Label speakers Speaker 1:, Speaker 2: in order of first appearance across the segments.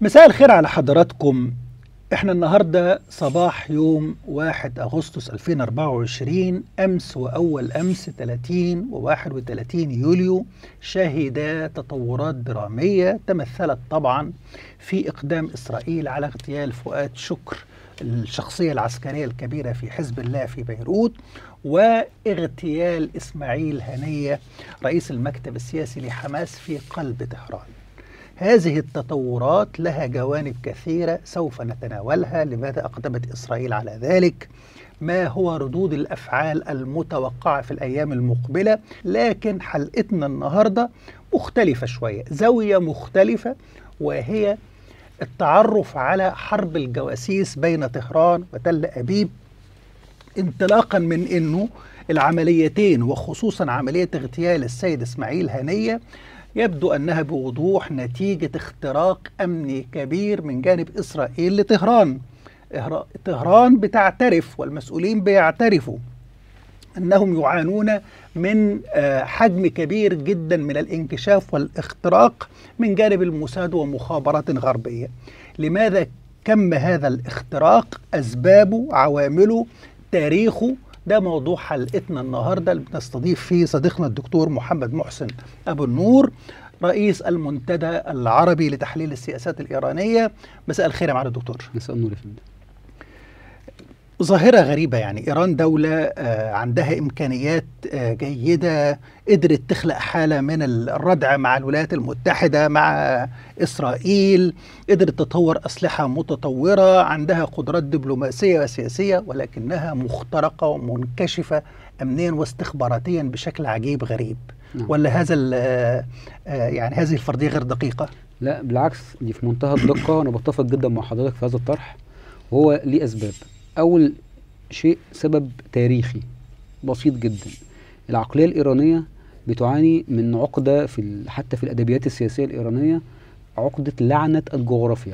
Speaker 1: مساء الخير على حضراتكم احنا النهاردة صباح يوم 1 أغسطس 2024 أمس وأول أمس 30 و 31 يوليو شهد تطورات درامية تمثلت طبعا في إقدام إسرائيل على اغتيال فؤاد شكر الشخصية العسكرية الكبيرة في حزب الله في بيروت واغتيال إسماعيل هنية رئيس المكتب السياسي لحماس في قلب طهران هذه التطورات لها جوانب كثيرة سوف نتناولها لماذا أقدمت إسرائيل على ذلك ما هو ردود الأفعال المتوقعة في الأيام المقبلة لكن حلقتنا النهاردة مختلفة شوية زاوية مختلفة وهي التعرف على حرب الجواسيس بين طهران وتل أبيب انطلاقا من أنه العمليتين وخصوصا عملية اغتيال السيد إسماعيل هنية يبدو أنها بوضوح نتيجة اختراق أمني كبير من جانب إسرائيل لطهران طهران بتعترف والمسؤولين بيعترفوا أنهم يعانون من حجم كبير جدا من الانكشاف والاختراق من جانب الموساد ومخابرات غربية لماذا كم هذا الاختراق أسبابه عوامله تاريخه ده موضوع حلقتنا النهارده اللي بنستضيف فيه صديقنا الدكتور محمد محسن ابو النور رئيس المنتدى العربي لتحليل السياسات الايرانيه مساء الخير يا معالي الدكتور
Speaker 2: مساء النور يا فندم
Speaker 1: ظاهرة غريبة يعني إيران دولة عندها إمكانيات جيدة قدرت تخلق حالة من الردع مع الولايات المتحدة مع إسرائيل قدرت تطور أسلحة متطورة عندها قدرات دبلوماسية وسياسية ولكنها مخترقة ومنكشفة أمنيا واستخباراتيا بشكل عجيب غريب نعم. ولا هذا يعني هذه الفرضية غير دقيقة؟
Speaker 2: لا بالعكس دي في منتهى الدقة وأنا بتفق جدا مع حضرتك في هذا الطرح وهو ليه أسباب أول شيء سبب تاريخي بسيط جدا العقلية الإيرانية بتعاني من عقدة في حتى في الأدبيات السياسية الإيرانية عقدة لعنة الجغرافيا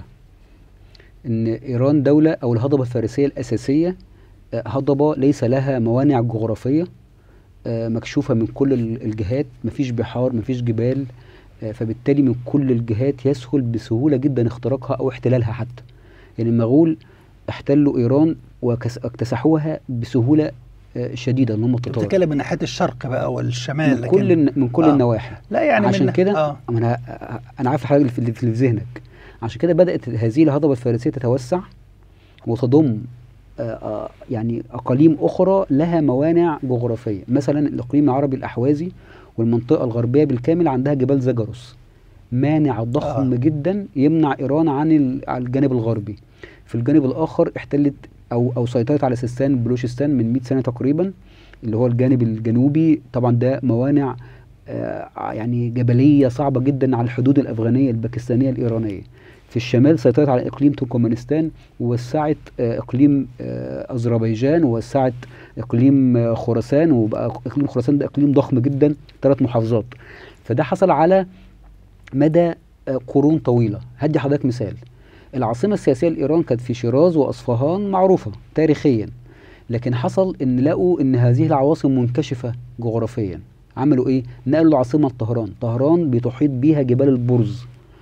Speaker 2: إن إيران دولة أو الهضبة الفارسية الأساسية هضبة ليس لها موانع جغرافية مكشوفة من كل الجهات مفيش بحار مفيش جبال فبالتالي من كل الجهات يسهل بسهولة جدا اختراقها أو احتلالها حتى يعني المغول احتلوا ايران واكتسحوها بسهوله شديده ان هم
Speaker 1: التطور بتتكلم من ناحيه الشرق بقى والشمال
Speaker 2: من كل لكن... من كل آه. النواحي
Speaker 1: لا يعني
Speaker 2: عشان
Speaker 1: من...
Speaker 2: كده
Speaker 1: آه.
Speaker 2: انا انا عارف حاجه اللي في ذهنك عشان كده بدات هذه الهضبه الفارسيه تتوسع وتضم آه آه يعني اقاليم اخرى لها موانع جغرافيه مثلا الاقليم العربي الاحوازي والمنطقه الغربيه بالكامل عندها جبال زجرس مانع ضخم آه. جدا يمنع ايران عن الجانب الغربي في الجانب الاخر احتلت او او سيطرت على سيستان بلوشستان من 100 سنه تقريبا اللي هو الجانب الجنوبي طبعا ده موانع آه يعني جبليه صعبه جدا على الحدود الافغانيه الباكستانيه الايرانيه في الشمال سيطرت على اقليم تركمانستان ووسعت آه اقليم آه اذربيجان ووسعت اقليم خراسان وبقى اقليم خراسان ده اقليم ضخم جدا ثلاث محافظات فده حصل على مدى قرون طويله هدي حضرتك مثال العاصمة السياسية لإيران كانت في شيراز وأصفهان معروفة تاريخيا لكن حصل إن لقوا إن هذه العواصم منكشفة جغرافيا عملوا إيه؟ نقلوا العاصمة لطهران طهران بتحيط بيها جبال البرز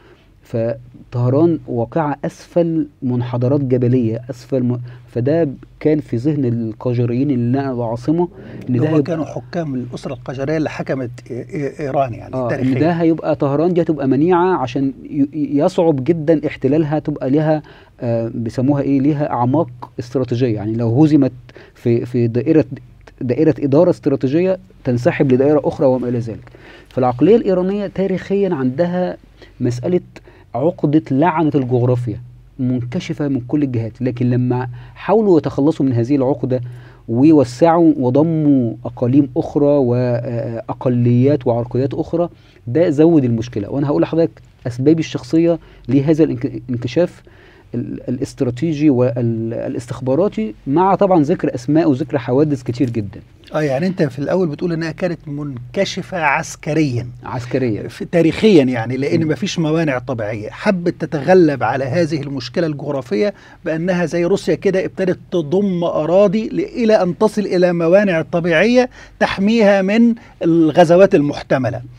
Speaker 2: فطهران واقعة أسفل منحدرات جبلية أسفل م... فده كان في ذهن القاجريين اللي نقلوا العاصمة
Speaker 1: إن ده كانوا حكام الأسرة القاجرية اللي حكمت إيران يعني
Speaker 2: آه إن ده هيبقى طهران دي هتبقى منيعة عشان يصعب جدا احتلالها تبقى لها آه بيسموها إيه ليها أعماق استراتيجية يعني لو هزمت في في دائرة دائرة إدارة استراتيجية تنسحب لدائرة أخرى وما إلى ذلك فالعقلية الإيرانية تاريخيا عندها مسألة عقدة لعنة الجغرافيا منكشفة من كل الجهات لكن لما حاولوا يتخلصوا من هذه العقدة ويوسعوا وضموا أقاليم أخرى وأقليات وعرقيات أخرى ده زود المشكلة وأنا هقول لحضرتك أسبابي الشخصية لهذا الانكشاف الاستراتيجي والاستخباراتي مع طبعا ذكر اسماء وذكر حوادث كتير جدا
Speaker 1: اه يعني انت في الاول بتقول انها كانت منكشفه عسكريا
Speaker 2: عسكريا
Speaker 1: تاريخيا يعني لان ما فيش موانع طبيعيه حبت تتغلب على هذه المشكله الجغرافيه بانها زي روسيا كده ابتدت تضم اراضي الى ان تصل الى موانع طبيعيه تحميها من الغزوات المحتمله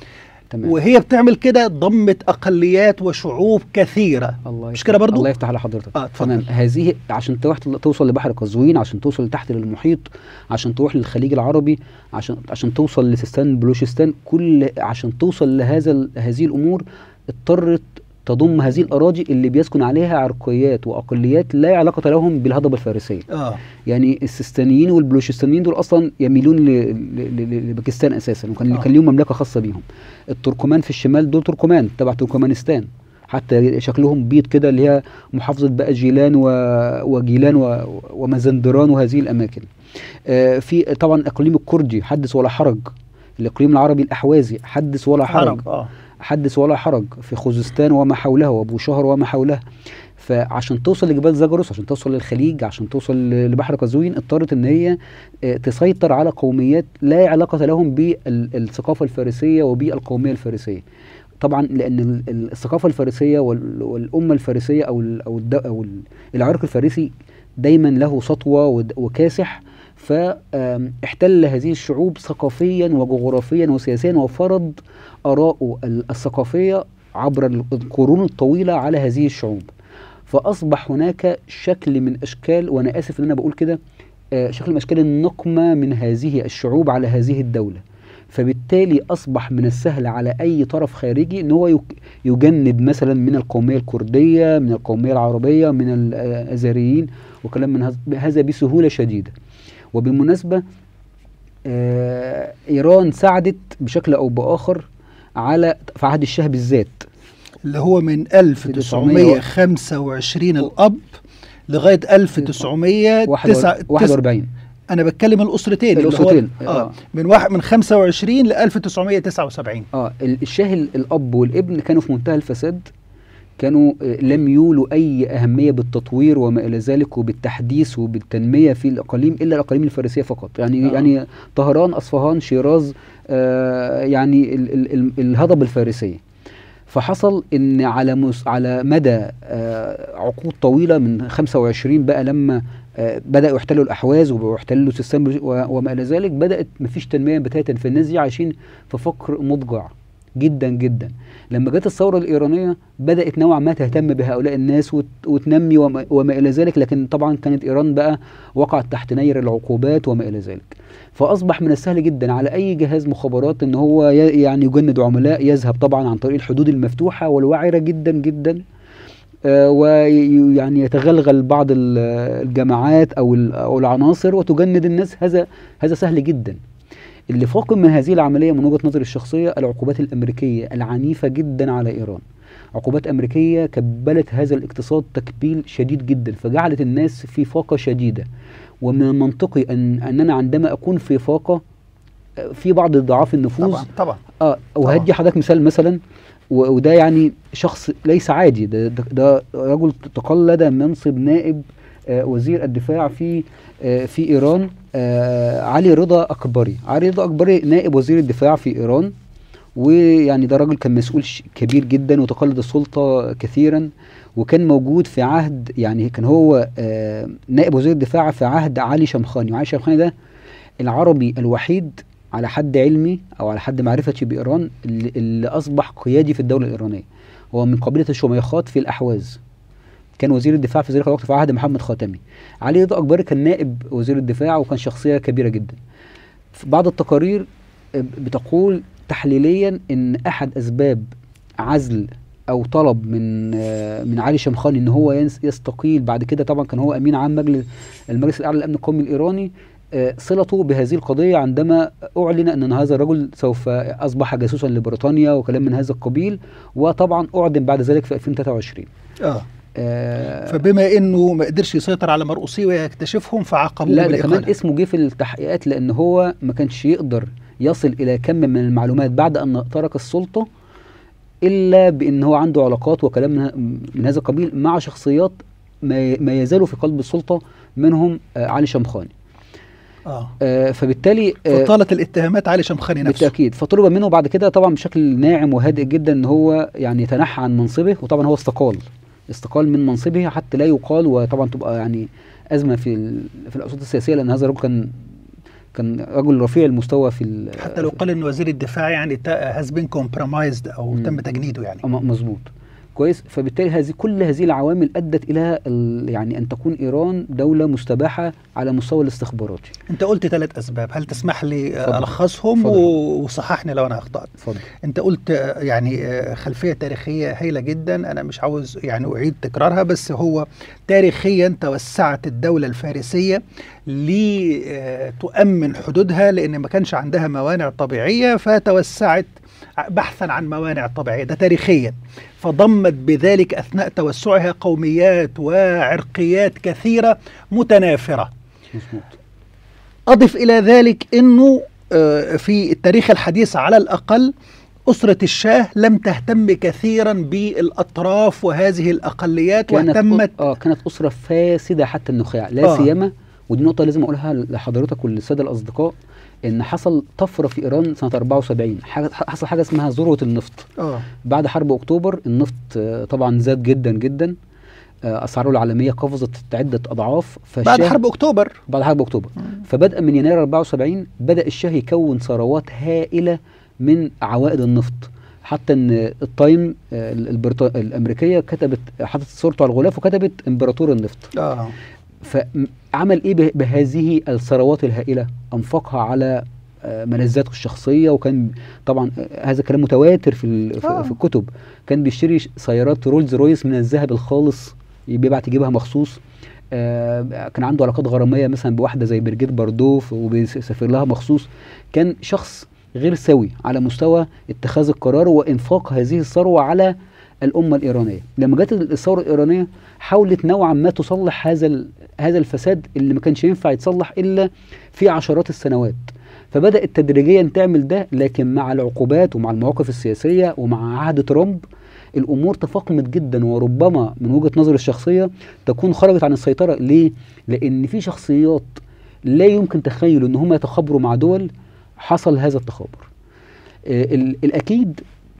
Speaker 2: تمام
Speaker 1: وهي بتعمل كده ضمت اقليات وشعوب كثيره
Speaker 2: الله
Speaker 1: مش
Speaker 2: يفتح-
Speaker 1: كده برضو؟
Speaker 2: الله يفتح على حضرتك
Speaker 1: اه اتفضل
Speaker 2: تمام هذه عشان تروح توصل لبحر قزوين عشان توصل لتحت للمحيط عشان تروح للخليج العربي عشان عشان توصل لسيستان بلوشستان كل عشان توصل لهذا ال- هذه الامور اضطرت تضم هذه الاراضي اللي بيسكن عليها عرقيات واقليات لا علاقه لهم بالهضبه الفارسيه
Speaker 1: اه
Speaker 2: يعني السيستانيين والبلوشستانيين دول اصلا يميلون ل- ل- ل- لباكستان اساسا وكان
Speaker 1: آه.
Speaker 2: كان ليهم مملكه خاصه بيهم التركمان في الشمال دول تركمان تبع تركمانستان حتى شكلهم بيض كده اللي هي محافظه بقى جيلان و... وجيلان و... ومازندران وهذه الاماكن آه في طبعا اقليم الكردي حدث ولا حرج الاقليم العربي الاحوازي حدث ولا حرج
Speaker 1: عرب اه
Speaker 2: حدث ولا حرج في خوزستان وما حولها وابو شهر وما حولها فعشان توصل لجبال زاجروس عشان توصل للخليج عشان توصل ل- لبحر قزوين اضطرت ان هي آه، تسيطر على قوميات لا علاقه لهم بالثقافه الفارسيه وبالقوميه الفارسيه طبعا لان ال- ال- الثقافه الفارسيه وال- والامه الفارسيه او ال او, الد أو ال- العرق الفارسي دايما له سطوه ود- وكاسح فاحتل هذه الشعوب ثقافيا وجغرافيا وسياسيا وفرض آراءه ال- الثقافية عبر ال- القرون الطويلة على هذه الشعوب فأصبح هناك شكل من أشكال وأنا آسف إن أنا بقول كده آه، شكل من أشكال النقمة من هذه الشعوب على هذه الدولة فبالتالي أصبح من السهل على أي طرف خارجي إن هو يك- يجند مثلا من القومية الكردية من القومية العربية من الأزاريين وكلام من هذا- هذا بسهولة شديدة وبالمناسبة آه، إيران ساعدت بشكل أو بآخر على في عهد الشاه بالذات
Speaker 1: اللي هو من 1925 الاب لغايه 1909
Speaker 2: 41
Speaker 1: انا بتكلم الاسرتين اللي هو-
Speaker 2: الأسرتين،
Speaker 1: اه
Speaker 2: آه.
Speaker 1: من واحد من 25 ل 1979
Speaker 2: اه ال- الشاه ال- الاب والابن كانوا في منتهى الفساد كانوا آه، لم يولوا اي اهميه بالتطوير وما الى ذلك وبالتحديث وبالتنميه في الاقاليم الا الاقاليم الفارسيه فقط يعني
Speaker 1: آه.
Speaker 2: يعني طهران اصفهان شيراز آه يعني ال ال ال الهضبه الفارسيه فحصل ان على مس على مدى آه عقود طويله من 25 بقى لما آه بداوا يحتلوا الاحواز ويحتلوا سيستان و- وما الى ذلك بدات مفيش تنميه بتاتا فالناس دي عايشين في فقر مضجع جدا جدا لما جت الثوره الايرانيه بدات نوعا ما تهتم بهؤلاء الناس وت- وتنمي وما, وما الى ذلك لكن طبعا كانت ايران بقى وقعت تحت نير العقوبات وما الى ذلك فاصبح من السهل جدا على اي جهاز مخابرات ان هو ي- يعني يجند عملاء يذهب طبعا عن طريق الحدود المفتوحه والوعره جدا جدا آه، ويعني يتغلغل بعض ال- الجماعات او ال- او العناصر وتجند الناس هذا هذا سهل جدا اللي فاقم من هذه العمليه من وجهه نظري الشخصيه العقوبات الامريكيه العنيفه جدا على ايران عقوبات امريكيه كبلت هذا الاقتصاد تكبيل شديد جدا فجعلت الناس في فاقه شديده ومن المنطقي ان اننا عندما اكون في فاقه آه، في بعض ضعاف النفوذ
Speaker 1: طبعا طبعا
Speaker 2: اه وهدي حضرتك مثال مثلا و- وده يعني شخص ليس عادي ده, ده, ده رجل تقلد منصب نائب آه وزير الدفاع في آه في ايران آه علي رضا اكبري علي رضا اكبري نائب وزير الدفاع في ايران ويعني ده راجل كان مسؤول ش- كبير جدا وتقلد السلطه كثيرا وكان موجود في عهد يعني كان هو آه نائب وزير الدفاع في عهد علي شمخاني وعلي شمخاني ده العربي الوحيد على حد علمي او على حد معرفتي بايران اللي, اللي اصبح قيادي في الدوله الايرانيه هو من قبيله الشميخات في الاحواز كان وزير الدفاع في ذلك الوقت في عهد محمد خاتمي علي رضا اكبري كان نائب وزير الدفاع وكان شخصيه كبيره جدا في بعض التقارير آه، بتقول تحليليا ان احد اسباب عزل او طلب من آه، من علي شمخاني ان هو ينس- يستقيل بعد كده طبعا كان هو امين عام مجلس المجلس الاعلى للامن القومي الايراني آه، صلته بهذه القضيه عندما اعلن ان هذا الرجل سوف اصبح جاسوسا لبريطانيا وكلام من هذا القبيل وطبعا اعدم بعد ذلك في 2023
Speaker 1: اه
Speaker 2: آه،
Speaker 1: فبما انه ما قدرش يسيطر على مرؤوسيه ويكتشفهم فعاقبوه
Speaker 2: لا ده كمان
Speaker 1: بالإقالة.
Speaker 2: اسمه جه في التحقيقات لان هو ما كانش يقدر يصل الى كم من المعلومات بعد ان ترك السلطه الا بان هو عنده علاقات وكلام من, من هذا القبيل مع شخصيات ما, ما يزالوا في قلب السلطه منهم آه علي شمخاني
Speaker 1: اه
Speaker 2: آه فبالتالي آه
Speaker 1: فطالت الاتهامات علي شمخاني نفسه
Speaker 2: بالتاكيد فطلب منه بعد كده طبعا بشكل ناعم وهادئ جدا ان هو يعني يتنحى عن منصبه وطبعا هو استقال استقال من منصبه حتى لا يقال وطبعا تبقى يعني ازمه في ال- في الاوساط السياسيه لان هذا الرجل كان كان رجل رفيع المستوى في ال-
Speaker 1: حتى لو قال ان وزير الدفاع يعني هاز بين كومبرومايزد او
Speaker 2: مم.
Speaker 1: تم تجنيده يعني
Speaker 2: آه، م- مظبوط كويس فبالتالي هذه كل هذه العوامل ادت الى ال- يعني ان تكون ايران دوله مستباحه على مستوى الاستخباراتي
Speaker 1: انت قلت ثلاث اسباب هل تسمح لي
Speaker 2: اتفضل.
Speaker 1: الخصهم
Speaker 2: اتفضل.
Speaker 1: و- وصححني لو انا اخطات
Speaker 2: اتفضل
Speaker 1: انت قلت آه، يعني آه، خلفيه تاريخيه هايله جدا انا مش عاوز يعني اعيد تكرارها بس هو تاريخيا توسعت الدوله الفارسيه لتؤمن حدودها لان ما كانش عندها موانع طبيعيه فتوسعت ع- بحثا عن موانع طبيعيه ده تاريخيا فضمت بذلك اثناء توسعها قوميات وعرقيات كثيره متنافره
Speaker 2: مظبوط
Speaker 1: أضف إلى ذلك أنه آه، في التاريخ الحديث على الأقل أسرة الشاه لم تهتم كثيرا بالأطراف وهذه الأقليات
Speaker 2: كانت
Speaker 1: واهتمت
Speaker 2: اه كانت اسره فاسده حتى النخاع لا
Speaker 1: آه.
Speaker 2: سيما ودي نقطه لازم اقولها لحضرتك وللساده الاصدقاء ان حصل طفره في ايران سنه 74 حاجه حصل حاجه اسمها ذروه النفط
Speaker 1: آه
Speaker 2: بعد حرب اكتوبر النفط آه، طبعا زاد جدا جدا آه، اسعاره العالميه قفزت عده اضعاف
Speaker 1: بعد
Speaker 2: فالشاه-
Speaker 1: حرب أكتوبر
Speaker 2: بعد حرب اكتوبر فبدءا من يناير 74 بدا الشاه يكون ثروات هائله من عوائد النفط حتى ان التايم آه، البريط... الامريكيه كتبت حطت صورته على الغلاف وكتبت امبراطور النفط
Speaker 1: آه
Speaker 2: فعمل ايه به- بهذه الثروات الهائله انفقها على آه، ملذاته الشخصيه وكان طبعا آه، هذا كلام متواتر في ال- في
Speaker 1: آه.
Speaker 2: في الكتب كان بيشتري ش- سيارات رولز رويس من الذهب الخالص بيبعت يجيبها مخصوص آه، كان عنده علاقات غراميه مثلا بواحده زي برجيت باردوف وبيسافر لها مخصوص كان شخص غير سوي على مستوى اتخاذ القرار وانفاق هذه الثروه على الامه الايرانيه لما جت الثوره الايرانيه حاولت نوعا ما تصلح هذا ال- هذا الفساد اللي ما كانش ينفع يتصلح الا في عشرات السنوات فبدات تدريجيا تعمل ده لكن مع العقوبات ومع المواقف السياسيه ومع عهد ترامب الامور تفاقمت جدا وربما من وجهه نظري الشخصيه تكون خرجت عن السيطره ليه لان في شخصيات لا يمكن تخيل ان هم يتخابروا مع دول حصل هذا التخابر آه، ال- الاكيد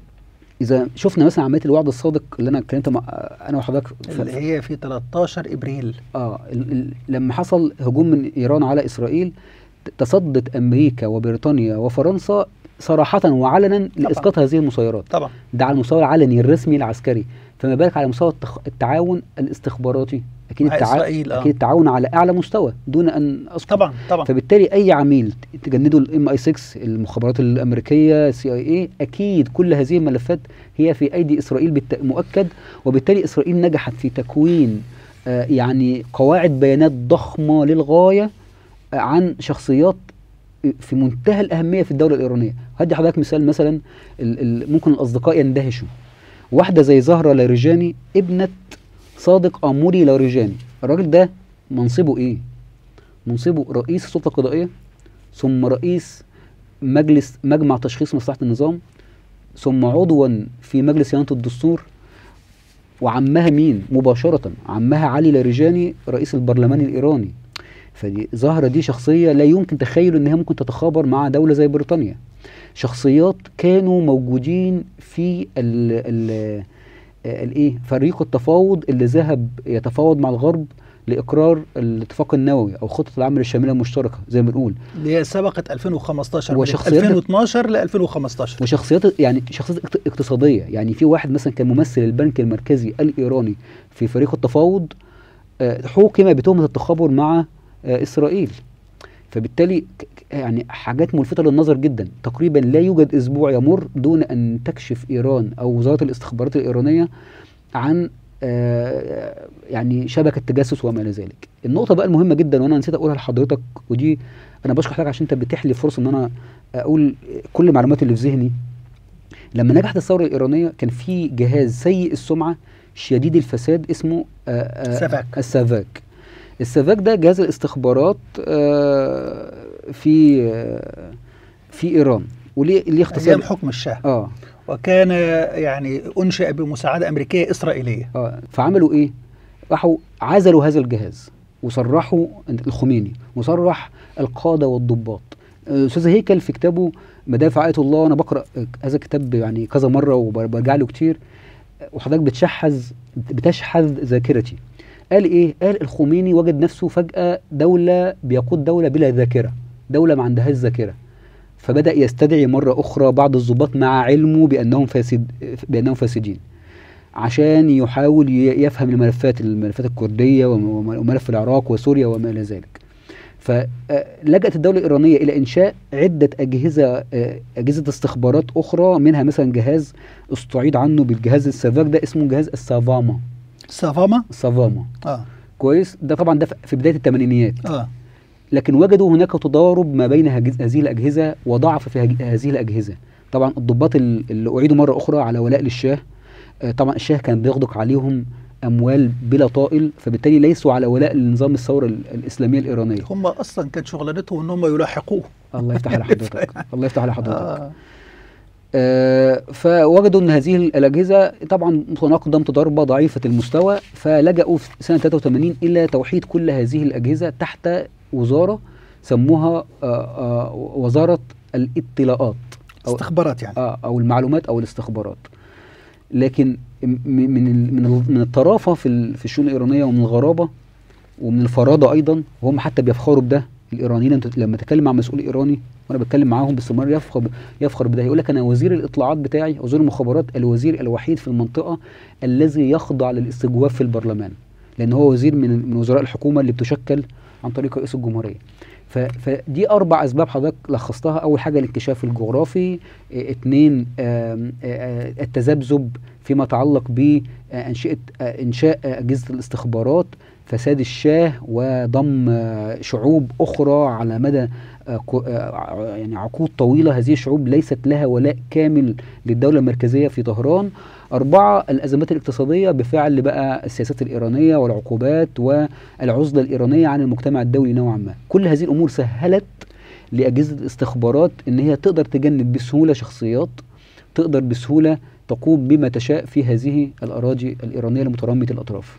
Speaker 2: اذا شفنا مثلا عمليه الوعد الصادق اللي انا اتكلمت مع انا وحضرتك ف-
Speaker 1: اللي هي في 13 إبريل
Speaker 2: اه ال ال لما حصل هجوم من ايران على اسرائيل ت- تصدت امريكا وبريطانيا وفرنسا صراحه وعلنا لاسقاط هذه المسيرات
Speaker 1: طبعا
Speaker 2: ده على المستوى العلني الرسمي العسكري فما بالك على مستوى التخ... التعاون الاستخباراتي اكيد
Speaker 1: مع
Speaker 2: التعا...
Speaker 1: إسرائيل آه.
Speaker 2: اكيد التعاون على اعلى مستوى دون ان اذكر
Speaker 1: طبعا طبعا
Speaker 2: فبالتالي اي عميل ت- تجنده الام اي 6 المخابرات الامريكيه سي اي اي اكيد كل هذه الملفات هي في ايدي اسرائيل بالت... مؤكد وبالتالي اسرائيل نجحت في تكوين آه يعني قواعد بيانات ضخمه للغايه آه عن شخصيات في منتهى الاهميه في الدوله الايرانيه هدي حضرتك مثال مثلا ال... ال... ممكن الاصدقاء يندهشوا واحده زي زهره لاريجاني ابنه صادق اموري لاريجاني الراجل ده منصبه ايه منصبه رئيس السلطه القضائيه ثم رئيس مجلس مجمع تشخيص مصلحه النظام ثم عضوا في مجلس صيانه الدستور وعمها مين مباشره عمها علي لاريجاني رئيس البرلمان الايراني فدي زهرة دي شخصية لا يمكن تخيل انها ممكن تتخابر مع دولة زي بريطانيا شخصيات كانوا موجودين في ال ال الايه فريق التفاوض اللي ذهب يتفاوض مع الغرب لاقرار الاتفاق النووي او خطه العمل الشامله المشتركه زي ما بنقول
Speaker 1: اللي هي سبقت 2015 من
Speaker 2: وشخصيات-
Speaker 1: 2012 ل 2015
Speaker 2: وشخصيات يعني شخصيات اقت- اقتصاديه يعني في واحد مثلا كان ممثل البنك المركزي الايراني في فريق التفاوض آه، حوكم بتهمه التخابر مع آه، اسرائيل فبالتالي ك- ك- يعني حاجات ملفتة للنظر جدا تقريبا لا يوجد أسبوع يمر دون أن تكشف إيران أو وزارة الاستخبارات الإيرانية عن آه، يعني شبكة تجسس وما إلى ذلك النقطة بقى المهمة جدا وأنا نسيت أقولها لحضرتك ودي أنا بشكر حضرتك عشان أنت بتحلي فرصة إن أنا أقول كل المعلومات اللي في ذهني لما نجحت الثورة الإيرانية كان في جهاز سيء السمعة شديد الفساد اسمه آه، آه،
Speaker 1: سافاك.
Speaker 2: السافاك السافاك ده جهاز الاستخبارات آه، في آه، في ايران وليه ليه اختصار
Speaker 1: ايام حكم الشاه
Speaker 2: اه
Speaker 1: وكان يعني انشئ بمساعده امريكيه اسرائيليه
Speaker 2: اه فعملوا ايه؟ راحوا عزلوا هذا الجهاز وصرحوا الخميني وصرح القاده والضباط آه، استاذ هيكل في كتابه مدافع آية الله انا بقرا هذا الكتاب يعني كذا مره وبرجع له كتير آه، وحضرتك بتشحذ بتشحذ ذاكرتي قال ايه؟ قال الخميني وجد نفسه فجاه دوله بيقود دوله بلا ذاكره دوله ما عندهاش ذاكره فبدا يستدعي مره اخرى بعض الضباط مع علمه بانهم فاسد بانهم فاسدين عشان يحاول ي- يفهم الملفات الملفات الكرديه وم- وملف العراق وسوريا وما الى ذلك فلجأت الدولة الإيرانية إلى إنشاء عدة أجهزة آه، أجهزة استخبارات أخرى منها مثلا جهاز استعيد عنه بالجهاز السافاك ده اسمه جهاز السافاما
Speaker 1: سافاما
Speaker 2: السافاما
Speaker 1: اه
Speaker 2: كويس ده طبعا ده في بداية الثمانينيات
Speaker 1: اه
Speaker 2: لكن وجدوا هناك تضارب ما بين هج- هذه الأجهزة وضعف في هج- هذه الأجهزة طبعا الضباط ال- اللي أعيدوا مرة أخرى على ولاء للشاه آه، طبعا الشاه كان بيغدق عليهم أموال بلا طائل فبالتالي ليسوا على ولاء لنظام الثورة ال- الإسلامية الإيرانية
Speaker 1: هم اصلا كانت شغلانتهم ان هم يلاحقوه
Speaker 2: الله يفتح على حضرتك الله يفتح على حضرتك
Speaker 1: آه.
Speaker 2: آه فوجدوا ان هذه الاجهزه طبعا متناقضه متضاربه ضعيفه المستوى فلجأوا في سنه 83 الى توحيد كل هذه الاجهزه تحت وزاره سموها آه آه وزاره الاطلاعات أو-
Speaker 1: استخبارات يعني
Speaker 2: آه او المعلومات او الاستخبارات لكن م- من ال- من ال- من الطرافه في ال- في الشؤون الايرانيه ومن الغرابه ومن الفراده ايضا وهم حتى بيفخروا بده الايرانيين انت لما تتكلم مع مسؤول ايراني وانا بتكلم معاهم باستمرار يفخر يفخر بده يقول لك انا وزير الاطلاعات بتاعي وزير المخابرات الوزير الوحيد في المنطقه الذي يخضع للاستجواب في البرلمان لان هو وزير من من وزراء الحكومه اللي بتشكل عن طريق رئيس الجمهوريه ف- فدي اربع اسباب حضرتك لخصتها اول حاجه الاكتشاف الجغرافي اه، اتنين آم، آه، التذبذب فيما يتعلق بانشاء انشاء آه، اجهزه الاستخبارات فساد الشاه وضم آه، شعوب اخرى على مدى آه، كو- آه، ع- يعني عقود طويله هذه الشعوب ليست لها ولاء كامل للدوله المركزيه في طهران أربعة الأزمات الاقتصادية بفعل بقى السياسات الإيرانية والعقوبات والعزلة الإيرانية عن المجتمع الدولي نوعا ما كل هذه الأمور سهلت لأجهزة الاستخبارات إن هي تقدر تجند بسهولة شخصيات تقدر بسهولة تقوم بما تشاء في هذه الأراضي الإيرانية المترامية الأطراف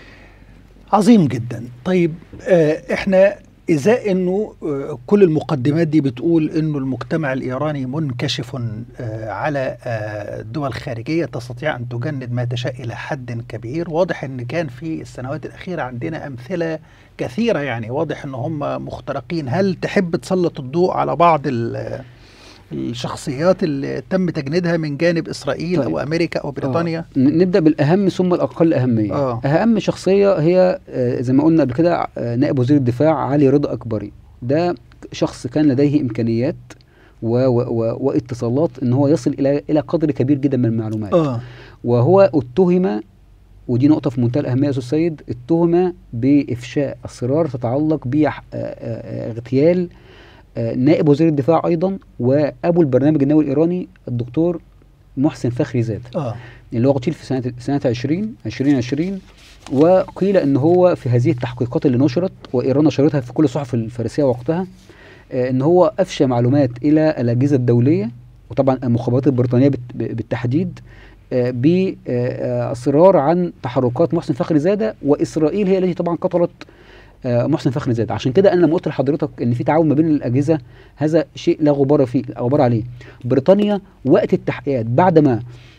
Speaker 1: عظيم جدا طيب آه احنا ازاء انه آه كل المقدمات دي بتقول انه المجتمع الايراني منكشف آه على آه دول خارجيه تستطيع ان تجند ما تشاء الى حد كبير واضح ان كان في السنوات الاخيره عندنا امثله كثيره يعني واضح ان هم مخترقين هل تحب تسلط الضوء على بعض ال- الشخصيات اللي تم تجنيدها من جانب اسرائيل
Speaker 2: طيب.
Speaker 1: او امريكا او بريطانيا
Speaker 2: آه. ن- نبدأ بالأهم ثم الأقل أهمية
Speaker 1: آه.
Speaker 2: أهم شخصية هي آه، زي ما قلنا قبل كده آه، نائب وزير الدفاع علي رضا أكبري ده شخص كان لديه إمكانيات و و و واتصالات ان هو يصل الى الى قدر كبير جدا من المعلومات
Speaker 1: اه
Speaker 2: وهو اتهم ودي نقطة في منتهى الأهمية يا أستاذ سيد اتهم بإفشاء أسرار تتعلق باغتيال نائب وزير الدفاع أيضا وأبو البرنامج النووي الإيراني الدكتور محسن فخري زاد
Speaker 1: اه
Speaker 2: اللي هو قتل في سنة سنة 20 2020 وقيل ان هو في هذه التحقيقات اللي نشرت وايران نشرتها في كل الصحف الفارسيه وقتها آه، ان هو افشى معلومات الى الاجهزه الدوليه وطبعا المخابرات البريطانيه بالت- بالتحديد آه، باصرار عن تحركات محسن فخري زاده واسرائيل هي التي طبعا قتلت آه، محسن فخري زاده عشان كده انا لما قلت لحضرتك ان في تعاون ما بين الاجهزه هذا شيء لا غبار فيه لا غبار عليه بريطانيا وقت التحقيقات بعدما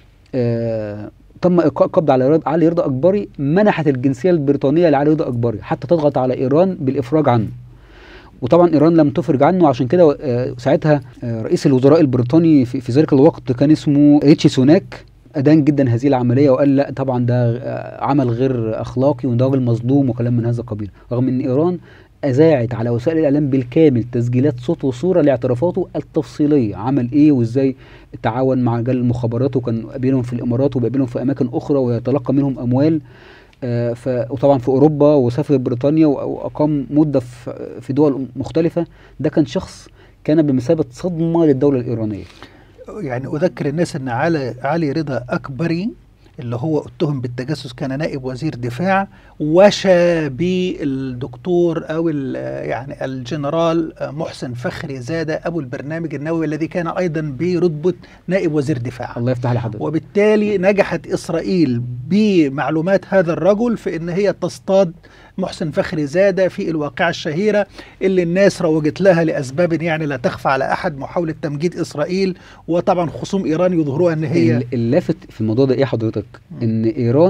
Speaker 2: آه، تم إيقاع قبض على رضا علي رضا اكبري منحت الجنسيه البريطانيه لعلي رضا اكبري حتى تضغط على ايران بالافراج عنه وطبعا ايران لم تفرج عنه عشان كده آه، ساعتها آه، رئيس الوزراء البريطاني في, في ذلك الوقت كان اسمه ريتشي سوناك ادان جدا هذه العمليه وقال لا طبعا ده آه، عمل غير اخلاقي وده راجل مظلوم وكلام من هذا القبيل رغم ان ايران اذاعت على وسائل الاعلام بالكامل تسجيلات صوت وصوره لاعترافاته التفصيليه عمل ايه وازاي تعاون مع رجال المخابرات وكان قابلهم في الامارات وبيقابلهم في اماكن اخرى ويتلقى منهم اموال آه، ف وطبعا في اوروبا وسافر بريطانيا وأ- واقام مده في في دول مختلفه ده كان شخص كان بمثابه صدمه للدوله الايرانيه
Speaker 1: يعني اذكر الناس ان علي علي رضا اكبري اللي هو اتهم بالتجسس كان نائب وزير دفاع وشى بالدكتور او ال- يعني الجنرال محسن فخري زاده ابو البرنامج النووي الذي كان ايضا برتبه نائب وزير دفاع
Speaker 2: الله يفتح على حضرتك
Speaker 1: وبالتالي نجحت اسرائيل بمعلومات هذا الرجل في ان هي تصطاد محسن فخري زاده في الواقعه الشهيره اللي الناس روجت لها لاسباب يعني لا تخفى على احد محاوله تمجيد اسرائيل وطبعا خصوم ايران يظهروها ان هي
Speaker 2: ال- اللافت في الموضوع ده ايه حضرتك
Speaker 1: مم.
Speaker 2: ان ايران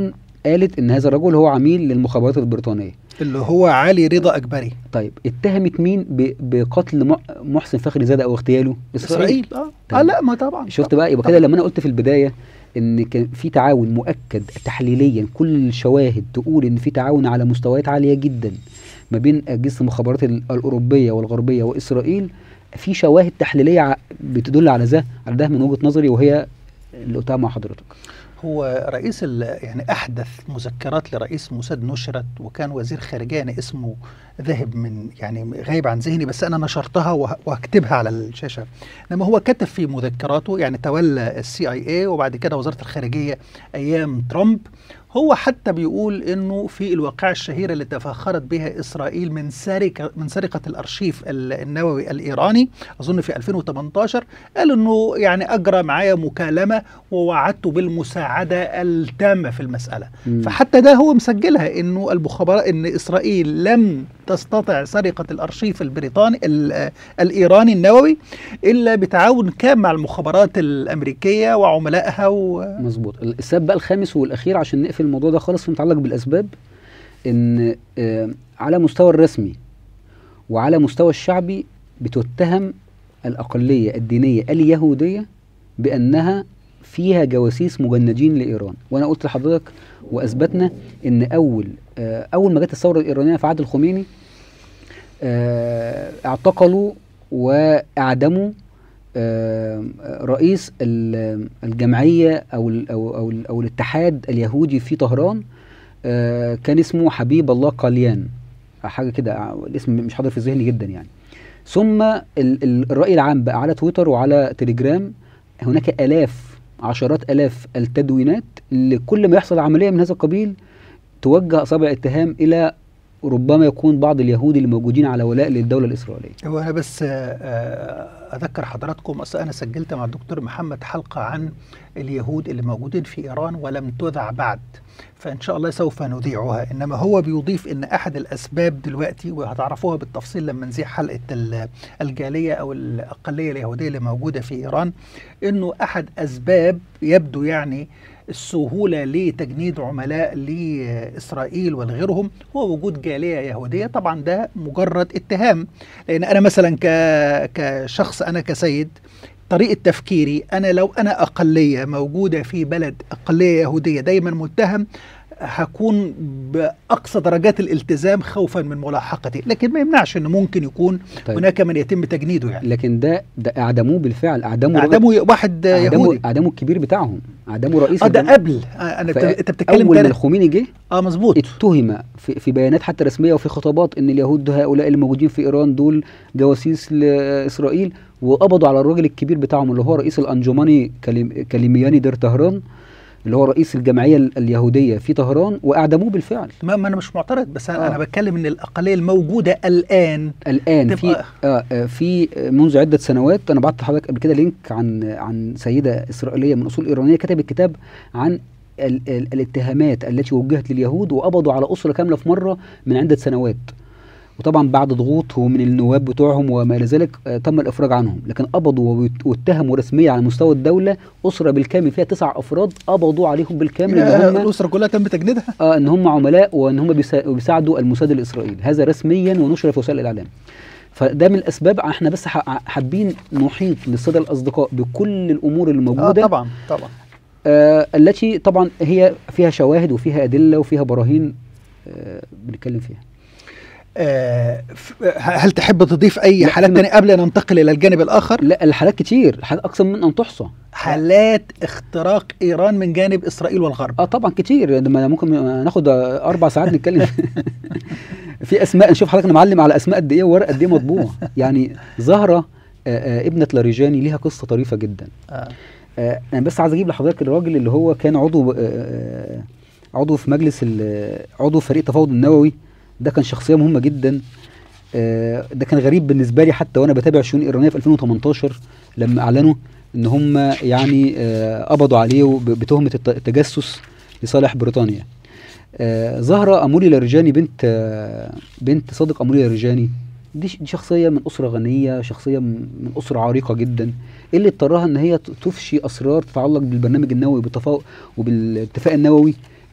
Speaker 2: قالت ان هذا الرجل هو عميل للمخابرات البريطانيه
Speaker 1: اللي هو علي رضا اجبري
Speaker 2: طيب اتهمت مين ب- بقتل م- محسن فخري زاده او اغتياله
Speaker 1: اسرائيل اه اه
Speaker 2: طبعا.
Speaker 1: لا ما طبعا
Speaker 2: شفت
Speaker 1: طبعاً.
Speaker 2: بقى يبقى كده لما انا قلت في البدايه ان كان في تعاون مؤكد تحليليا كل الشواهد تقول ان في تعاون على مستويات عاليه جدا ما بين اجهزه المخابرات ال- الاوروبيه والغربيه واسرائيل في شواهد تحليليه ع- بتدل على ده على ده من وجهه نظري وهي اللي قلتها مع حضرتك
Speaker 1: هو رئيس ال- يعني احدث مذكرات لرئيس موساد نشرت وكان وزير خارجيه أنا اسمه ذهب من يعني غايب عن ذهني بس انا نشرتها وه- وهكتبها على الشاشه انما هو كتب في مذكراته يعني تولى السي اي اي وبعد كده وزاره الخارجيه ايام ترامب هو حتى بيقول انه في الواقعه الشهيره اللي تفاخرت بها اسرائيل من سرقه من سرقه الارشيف ال- النووي الايراني اظن في 2018 قال انه يعني اجرى معايا مكالمه ووعدته بالمساعده التامه في المساله
Speaker 2: مم.
Speaker 1: فحتى ده هو مسجلها انه المخابرات ان اسرائيل لم تستطع سرقه الارشيف البريطاني ال- الايراني النووي الا بتعاون كامل مع المخابرات الامريكيه وعملائها و...
Speaker 2: مظبوط السبب بقى الخامس والاخير عشان نقفل الموضوع ده خالص متعلق بالاسباب ان آه، على مستوى الرسمي وعلى مستوى الشعبي بتتهم الاقليه الدينيه اليهوديه بانها فيها جواسيس مجندين لايران وانا قلت لحضرتك واثبتنا ان اول آه، اول ما جت الثوره الايرانيه في عهد الخميني آه، اعتقلوا واعدموا آه، رئيس ال- الجمعيه او ال او او, ال أو الاتحاد اليهودي في طهران آه، كان اسمه حبيب الله قاليان حاجه كده آه، الاسم مش حاضر في ذهني جدا يعني ثم ال- ال- الراي العام بقى على تويتر وعلى تليجرام هناك الاف عشرات الاف التدوينات لكل ما يحصل عمليه من هذا القبيل توجه اصابع اتهام الى ربما يكون بعض اليهود اللي موجودين على ولاء للدوله الاسرائيليه
Speaker 1: هو انا بس آه، آه، اذكر حضراتكم اصل انا سجلت مع الدكتور محمد حلقه عن اليهود اللي موجودين في ايران ولم تذع بعد فان شاء الله سوف نذيعها انما هو بيضيف ان احد الاسباب دلوقتي وهتعرفوها بالتفصيل لما نذيع حلقه ال- الجاليه او الاقليه اليهوديه اللي موجوده في ايران انه احد اسباب يبدو يعني السهولة لتجنيد عملاء لإسرائيل ولغيرهم هو وجود جالية يهودية طبعا ده مجرد اتهام لأن أنا مثلا ك... كشخص أنا كسيد طريقة تفكيري أنا لو أنا أقلية موجودة في بلد أقلية يهودية دايما متهم هكون بأقصى درجات الالتزام خوفا من ملاحقتي لكن ما يمنعش أنه ممكن يكون
Speaker 2: طيب.
Speaker 1: هناك من يتم تجنيده يعني
Speaker 2: لكن ده ده اعدموه بالفعل اعدموا
Speaker 1: أعدموا واحد
Speaker 2: اعدموا
Speaker 1: يهودي
Speaker 2: اعدموا الكبير بتاعهم اعدموا رئيس
Speaker 1: اه ده
Speaker 2: الجمهورية.
Speaker 1: قبل آه انا
Speaker 2: ف-
Speaker 1: انت بتتكلم
Speaker 2: اول ما
Speaker 1: تاني
Speaker 2: الخميني جه
Speaker 1: اه مظبوط
Speaker 2: اتهم في, في بيانات حتى رسميه وفي خطابات ان اليهود هؤلاء اللي موجودين في ايران دول جواسيس لاسرائيل وقبضوا على الراجل الكبير بتاعهم اللي هو رئيس الانجماني كليم كليمياني دير طهران اللي هو رئيس الجمعيه ال- اليهوديه في طهران واعدموه بالفعل
Speaker 1: ما, ما انا مش معترض بس انا,
Speaker 2: آه.
Speaker 1: أنا بتكلم ان الاقليه الموجوده الان
Speaker 2: الان في
Speaker 1: تبقى-
Speaker 2: آه آه، في آه، منذ عده سنوات انا بعت لحضرتك قبل كده لينك عن عن سيده اسرائيليه من اصول ايرانيه كتبت كتاب عن ال ال الاتهامات التي وجهت لليهود وقبضوا على اسره كامله في مره من عده سنوات وطبعا بعد ضغوط ومن النواب بتوعهم وما الى ذلك آه، تم الافراج عنهم لكن قبضوا وات- واتهموا رسميا على مستوى الدوله اسره بالكامل فيها تسع افراد قبضوا عليهم بالكامل ان
Speaker 1: يا
Speaker 2: هم
Speaker 1: الاسره كلها تم تجنيدها
Speaker 2: اه ان هم عملاء وان هم بيسا- بيساعدوا الموساد الاسرائيلي هذا رسميا ونشر في وسائل الاعلام فده من الاسباب احنا بس ح- حابين نحيط للساده الاصدقاء بكل الامور
Speaker 1: اه
Speaker 2: الموجوده
Speaker 1: طبعا طبعا
Speaker 2: آه التي طبعا هي فيها شواهد وفيها ادله وفيها براهين آه بنتكلم فيها
Speaker 1: آه ف- هل تحب تضيف اي
Speaker 2: لا،
Speaker 1: حالات
Speaker 2: أنا-
Speaker 1: تانية قبل ان ننتقل الى الجانب الاخر
Speaker 2: لا الحالات كتير الحالات اكثر من ان تحصى
Speaker 1: حالات اختراق ايران من جانب اسرائيل والغرب
Speaker 2: اه طبعا كتير لما ممكن ناخد آه، اربع ساعات نتكلم في اسماء نشوف حضرتك انا معلم على اسماء قد ايه وورق قد ايه مطبوع يعني زهره آه، آه، ابنه لاريجاني ليها قصه طريفه جدا
Speaker 1: آه.
Speaker 2: آه، انا بس عايز اجيب لحضرتك الراجل اللي هو كان عضو آه، آه، عضو في مجلس ال- عضو في فريق التفاوض النووي ده كان شخصيه مهمه جدا آه، ده كان غريب بالنسبه لي حتى وانا بتابع الشؤون الايرانيه في 2018 لما اعلنوا ان هم يعني آه، قبضوا عليه وب- بتهمه الت- التجسس لصالح بريطانيا آه، زهره امولي لارجاني بنت آه، بنت صادق امولي لارجاني دي ش- دي شخصيه من اسره غنيه شخصيه من من اسره عريقه جدا ايه اللي اضطرها ان هي ت- تفشي اسرار تتعلق بالبرنامج النووي بالتفاوض وبالاتفاق النووي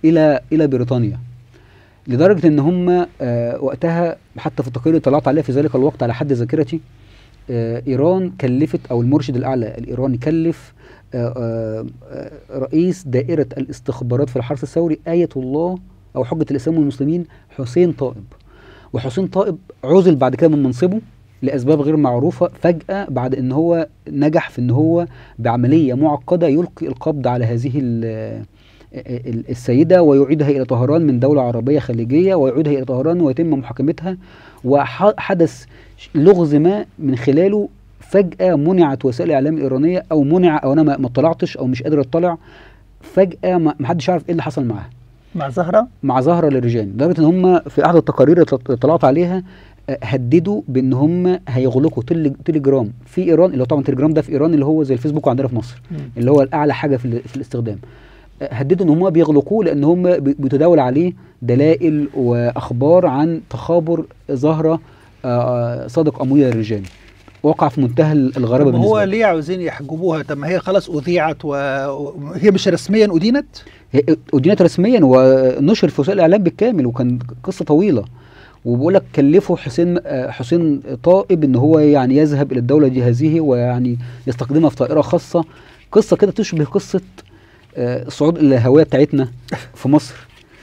Speaker 2: الى الى بريطانيا لدرجه ان هم آه وقتها حتى في التقرير اللي طلعت عليه في ذلك الوقت على حد ذاكرتي آه ايران كلفت او المرشد الاعلى الايراني كلف آه آه آه، رئيس دائره الاستخبارات في الحرس الثوري ايه الله او حجه الاسلام والمسلمين حسين طائب وحسين طائب عزل بعد كده من منصبه لاسباب غير معروفه فجاه بعد ان هو نجح في ان هو بعمليه معقده يلقي القبض على هذه ال- ال- السيده ويعيدها الى طهران من دوله عربيه خليجيه ويعيدها الى طهران ويتم محاكمتها وحدث لغز ما من خلاله فجاه منعت وسائل الاعلام الايرانيه او منع او انا ما ما اطلعتش او مش قادر اطلع فجاه ما ما حدش عارف ايه اللي حصل معاها
Speaker 1: مع زهره
Speaker 2: مع زهره للرجال لدرجه ان هم في احد التقارير اللي طل- طلعت عليها آه، هددوا بان هم هيغلقوا تل- تليجرام في ايران اللي هو طبعا تليجرام ده في ايران اللي هو زي الفيسبوك عندنا في مصر اللي هو الاعلى حاجه في, ال- في الاستخدام آه، هددوا ان هم بيغلقوه لان هم بي- بيتداول عليه دلائل واخبار عن تخابر زهره آه، صادق امويه للرجال وقع في منتهى الغرابه
Speaker 1: طب هو
Speaker 2: بالنسبه لي.
Speaker 1: ليه عاوزين يحجبوها طب ما هي خلاص اذيعت وهي مش رسميا ادينت
Speaker 2: هي أدينت رسميا ونشر في وسائل الإعلام بالكامل وكان قصة طويلة وبقول لك كلفوا حسين آه، حسين طائب ان هو يعني يذهب الى الدوله دي هذه ويعني يستخدمها في طائره خاصه قصه كده تشبه قصه آه، الصعود الى الهويه بتاعتنا في مصر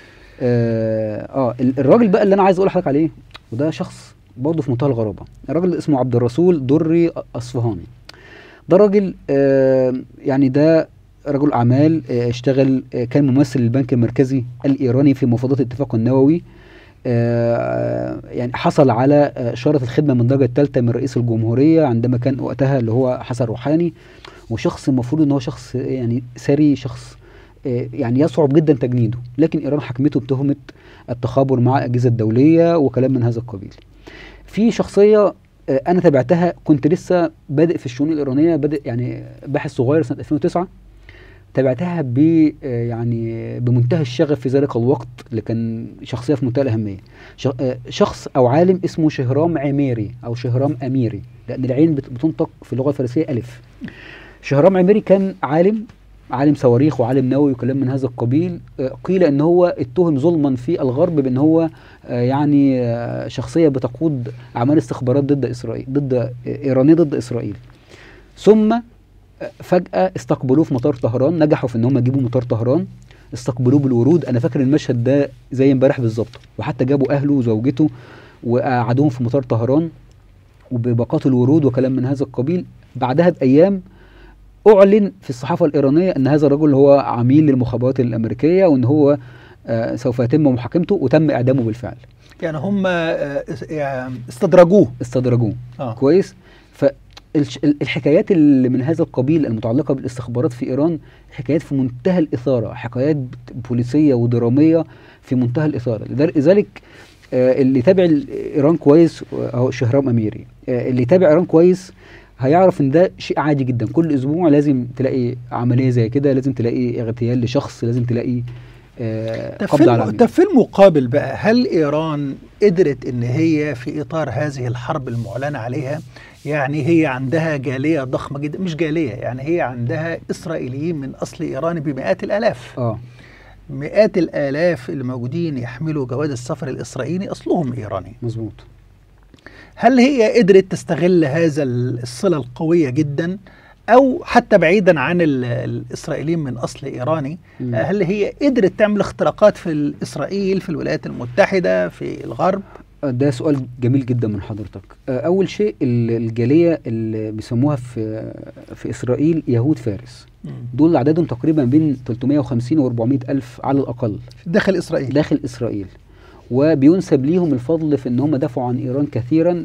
Speaker 2: اه آه، ال- الراجل بقى اللي انا عايز اقول لحضرتك عليه وده شخص برضه في منتهى الغرابه الراجل اسمه عبد الرسول دري اصفهاني ده راجل آه يعني ده رجل اعمال آه اشتغل آه كان ممثل للبنك المركزي الايراني في مفاوضات الاتفاق النووي آه يعني حصل على آه اشاره الخدمه من الدرجه الثالثه من رئيس الجمهوريه عندما كان وقتها اللي هو حسن روحاني وشخص المفروض ان هو شخص يعني ثري شخص آه يعني يصعب جدا تجنيده لكن ايران حكمته بتهمه التخابر مع الاجهزه الدوليه وكلام من هذا القبيل في شخصيه آه، انا تابعتها كنت لسه بادئ في الشؤون الايرانيه بادئ يعني باحث صغير سنه 2009 تابعتها ب آه، يعني بمنتهى الشغف في ذلك الوقت اللي كان شخصيه في منتهى الاهميه ش- آه، شخص او عالم اسمه شهرام عميري او شهرام اميري لان العين بت- بتنطق في اللغه الفارسيه الف شهرام عميري كان عالم عالم صواريخ وعالم نووي وكلام من هذا القبيل آه، قيل ان هو اتهم ظلما في الغرب بان هو آه، يعني آه، شخصيه بتقود اعمال استخبارات ضد اسرائيل ضد آه، ايرانيه ضد اسرائيل ثم آه، فجاه استقبلوه في مطار طهران نجحوا في ان هم يجيبوا مطار طهران استقبلوه بالورود انا فاكر المشهد ده زي امبارح بالظبط وحتى جابوا اهله وزوجته وقعدوهم في مطار طهران وبباقات الورود وكلام من هذا القبيل بعدها بايام اعلن في الصحافه الايرانيه ان هذا الرجل هو عميل للمخابرات الامريكيه وان هو آه، سوف يتم محاكمته وتم اعدامه بالفعل
Speaker 1: يعني هم آه، يعني استدرجوه
Speaker 2: استدرجوه
Speaker 1: اه
Speaker 2: كويس فالحكايات اللي من هذا القبيل المتعلقه بالاستخبارات في ايران حكايات في منتهى الاثاره حكايات بوليسيه ودراميه في منتهى الاثاره لذل- لذلك آه، اللي يتابع ال- ايران كويس اهو شهرام اميري آه، اللي يتابع ايران كويس هيعرف ان ده شيء عادي جدا كل اسبوع لازم تلاقي عمليه زي كده لازم تلاقي اغتيال لشخص لازم تلاقي آه،
Speaker 1: طب في
Speaker 2: قبض على
Speaker 1: الم-
Speaker 2: عميل
Speaker 1: طب في المقابل بقى هل ايران قدرت ان هي في اطار هذه الحرب المعلنه عليها يعني هي عندها جاليه ضخمه جدا مش جاليه يعني هي عندها اسرائيليين من اصل ايراني بمئات الالاف
Speaker 2: اه
Speaker 1: مئات الالاف اللي موجودين يحملوا جواز السفر الاسرائيلي اصلهم ايراني
Speaker 2: مظبوط
Speaker 1: هل هي قدرت تستغل هذا ال- الصله القويه جدا او حتى بعيدا عن ال- الاسرائيليين من اصل ايراني
Speaker 2: مم.
Speaker 1: هل هي قدرت تعمل اختراقات في اسرائيل في الولايات المتحده في الغرب
Speaker 2: ده سؤال جميل جدا من حضرتك آه، اول شيء ال- الجاليه اللي بيسموها في في اسرائيل يهود فارس دول عددهم تقريبا بين 350 و 400 الف على الاقل
Speaker 1: داخل اسرائيل
Speaker 2: داخل اسرائيل وبينسب ليهم الفضل في ان هم دافعوا عن ايران كثيرا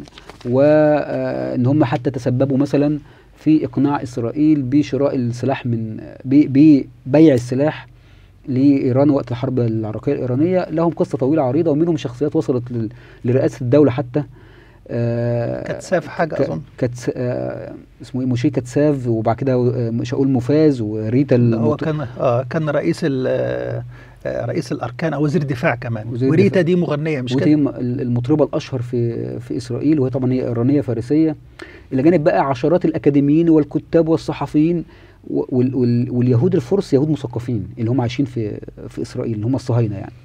Speaker 2: وان هم حتى تسببوا مثلا في اقناع اسرائيل بشراء السلاح من ب- ببيع السلاح لايران وقت الحرب العراقيه الايرانيه لهم قصه طويله عريضه ومنهم شخصيات وصلت لل- لرئاسه الدوله حتى آه،
Speaker 1: كتساف حاجه
Speaker 2: ك-
Speaker 1: اظن
Speaker 2: كتس آه اسمه ايه موشي كتساف وبعد كده آه، شاول موفاز وريتا
Speaker 1: اللي هو
Speaker 2: المط-
Speaker 1: كان اه كان رئيس ال- آه، رئيس الاركان او وزير الدفاع كمان
Speaker 2: وزير
Speaker 1: وريتا
Speaker 2: الدفاع.
Speaker 1: دي مغنيه مش
Speaker 2: ودي
Speaker 1: كده
Speaker 2: م- ال- المطربه الاشهر في في اسرائيل وهي طبعا هي ايرانيه فارسيه الى جانب بقى عشرات الاكاديميين والكتاب والصحفيين وال وال واليهود الفرس يهود مثقفين اللي هم عايشين في في اسرائيل اللي هم الصهاينه يعني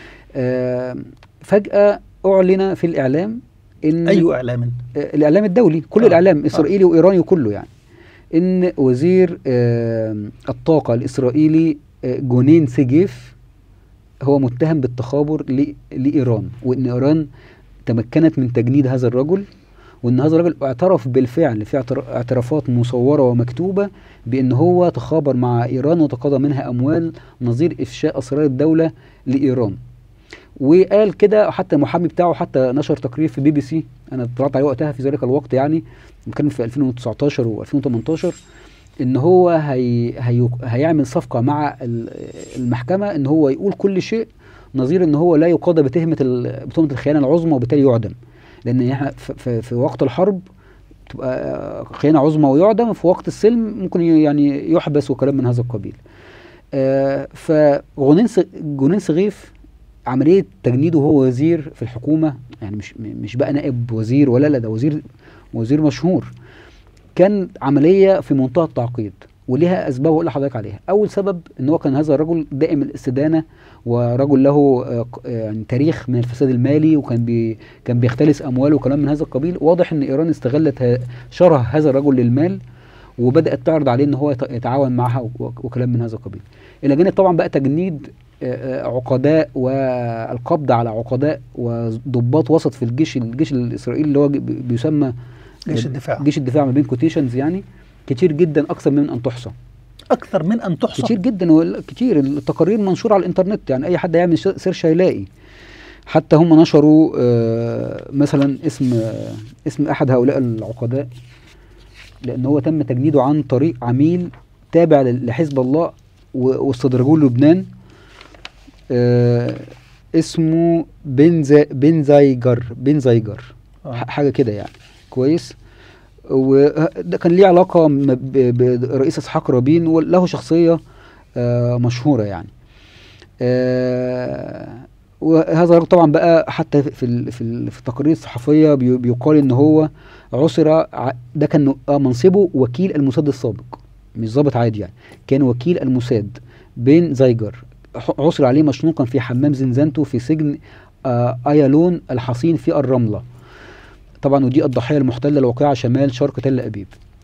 Speaker 2: آه فجاه اعلن في الاعلام ان
Speaker 1: اي اعلام
Speaker 2: آه، الاعلام الدولي كل
Speaker 1: آه،
Speaker 2: الاعلام
Speaker 1: آه.
Speaker 2: اسرائيلي وايراني وكله يعني ان وزير آه، الطاقه الاسرائيلي آه، جونين سيجيف هو متهم بالتخابر ل- لايران وان ايران تمكنت من تجنيد هذا الرجل وان هذا الرجل اعترف بالفعل في اعتر- اعترافات مصوره ومكتوبه بان هو تخابر مع ايران وتقاضى منها اموال نظير افشاء اسرار الدوله لايران وقال كده حتى المحامي بتاعه حتى نشر تقرير في بي بي سي انا طلعت عليه وقتها في ذلك الوقت يعني كان في 2019 و2018 ان هو هي هي هيعمل صفقه مع ال- المحكمه ان هو يقول كل شيء نظير ان هو لا يقاضى بتهمه ال- بتهمه الخيانه العظمى وبالتالي يعدم لان احنا في, في, في وقت الحرب تبقى خيانه عظمى ويعدم في وقت السلم ممكن ي- يعني يحبس وكلام من هذا القبيل آه فغنين س- جونين سغيف عمليه تجنيده وهو وزير في الحكومه يعني مش م- مش بقى نائب وزير ولا لا ده وزير وزير مشهور كان عمليه في منتهى التعقيد وليها اسباب واقول لحضرتك عليها اول سبب ان هو كان هذا الرجل دائم الاستدانه ورجل له آه، ق- آه، يعني تاريخ من الفساد المالي وكان بي كان بيختلس اموال وكلام من هذا القبيل واضح ان ايران استغلت ه- شره هذا الرجل للمال وبدات تعرض عليه ان هو يت- يتعاون معها و- وكلام من هذا القبيل الى جانب طبعا بقى تجنيد آه، آه، عقداء والقبض على عقداء وضباط وسط في الجيش الجيش الاسرائيلي اللي هو ج- بيسمى
Speaker 1: جيش الدفاع
Speaker 2: جيش الدفاع ما بين كوتيشنز يعني كتير جدا اكثر من ان تحصى
Speaker 1: اكثر من ان تحصى
Speaker 2: كتير جدا وال- كتير التقارير منشوره على الانترنت يعني اي حد هيعمل ش- سيرش هيلاقي حتى هم نشروا آه، مثلا اسم آه، اسم احد هؤلاء العقداء لان هو تم تجنيده عن طريق عميل تابع ل- لحزب الله و- واستدرجوه لبنان آه، اسمه بنزا بنزايجر بنزايجر
Speaker 1: آه.
Speaker 2: ح- حاجه كده يعني كويس وده كان ليه علاقه م- ب- برئيس اسحاق رابين وله شخصيه آه، مشهوره يعني آه، وهذا الرجل طبعا بقى حتى في ال- في ال- في التقارير الصحفيه بي- بيقال ان هو عثر ع- ده كان آه، منصبه وكيل الموساد السابق مش ضابط عادي يعني كان وكيل الموساد بين زايجر ح- عثر عليه مشنوقا في حمام زنزانته في سجن آه، ايالون الحصين في الرمله طبعا ودي الضحيه المحتله الواقعه شمال شرق تل ابيب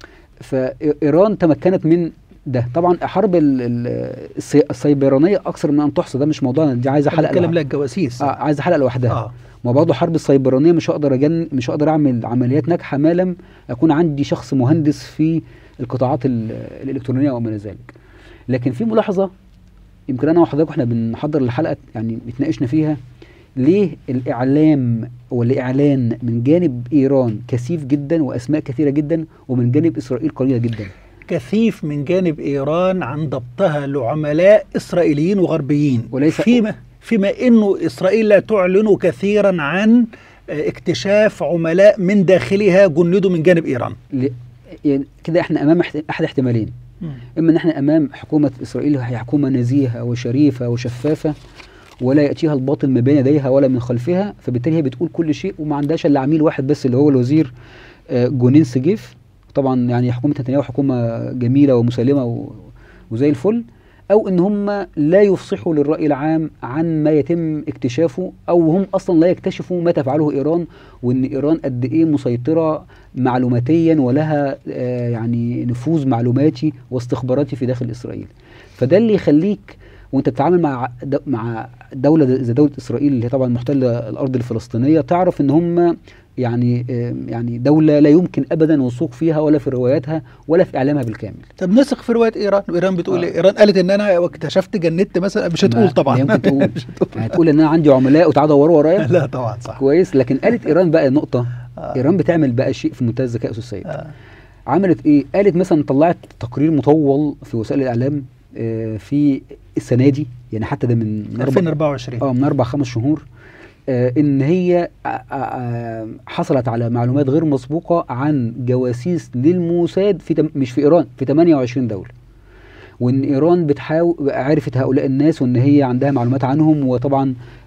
Speaker 2: فايران تمكنت من ده طبعا حرب ال- ال- السي- السيبرانيه اكثر من ان تحصى ده مش موضوعنا دي عايزه حلقه
Speaker 1: بتكلم
Speaker 2: لوحدها.
Speaker 1: لك جواسيس
Speaker 2: آه عايزه حلقه لوحدها
Speaker 1: اه
Speaker 2: ما برضه حرب السيبرانيه مش هقدر أجن مش هقدر اعمل عمليات ناجحه ما لم اكون عندي شخص مهندس في القطاعات ال- الالكترونيه وما الى ذلك لكن في ملاحظه يمكن انا وحضرتك واحنا بنحضر الحلقه يعني اتناقشنا فيها ليه الاعلام والاعلان من جانب ايران كثيف جدا واسماء كثيره جدا ومن جانب اسرائيل قليله جدا
Speaker 1: كثيف من جانب ايران عن ضبطها لعملاء اسرائيليين وغربيين
Speaker 2: وليس-
Speaker 1: فيما فيما انه اسرائيل لا تعلن كثيرا عن آه، اكتشاف عملاء من داخلها جندوا من جانب ايران
Speaker 2: ل- يعني كده احنا امام احت- احد احتمالين اما ان احنا امام حكومه اسرائيل هي حكومه نزيهه وشريفه وشفافه ولا ياتيها الباطل من بين يديها ولا من خلفها فبالتالي هي بتقول كل شيء وما عندهاش الا عميل واحد بس اللي هو الوزير آه، جونين سجيف طبعا يعني حكومه نتنياهو حكومه جميله ومسالمه و- وزي الفل او ان هم لا يفصحوا للراي العام عن ما يتم اكتشافه او هم اصلا لا يكتشفوا ما تفعله ايران وان ايران قد ايه مسيطره معلوماتيا ولها آه، يعني نفوذ معلوماتي واستخباراتي في داخل اسرائيل فده اللي يخليك وانت بتتعامل مع د- مع دوله زي دوله اسرائيل اللي هي طبعا محتله الارض الفلسطينيه تعرف ان هم يعني آه، يعني دوله لا يمكن ابدا الوثوق فيها ولا في رواياتها ولا في اعلامها بالكامل
Speaker 1: طب نثق في روايه ايران ايران بتقول
Speaker 2: آه.
Speaker 1: ايه ايران قالت ان انا اكتشفت جندت مثلا مش هتقول
Speaker 2: ما-
Speaker 1: طبعا
Speaker 2: لا يمكن تقول
Speaker 1: مش هتقول.
Speaker 2: يعني تقول ان انا عندي عملاء وتعالى دوروا ورايا
Speaker 1: لا طبعا صح
Speaker 2: كويس لكن قالت ايران بقى نقطه
Speaker 1: آه.
Speaker 2: ايران بتعمل بقى شيء في منتهى الذكاء استاذ سيد
Speaker 1: آه.
Speaker 2: عملت ايه قالت مثلا طلعت تقرير مطول في وسائل الاعلام آه، في السنه دي يعني حتى ده من من أربع-
Speaker 1: 2024
Speaker 2: اه من اربع خمس شهور آه ان هي آه، آه، حصلت على معلومات غير مسبوقه عن جواسيس للموساد في تم- مش في ايران في 28 دوله وان ايران بتحاول عرفت هؤلاء الناس وان هي عندها معلومات عنهم وطبعا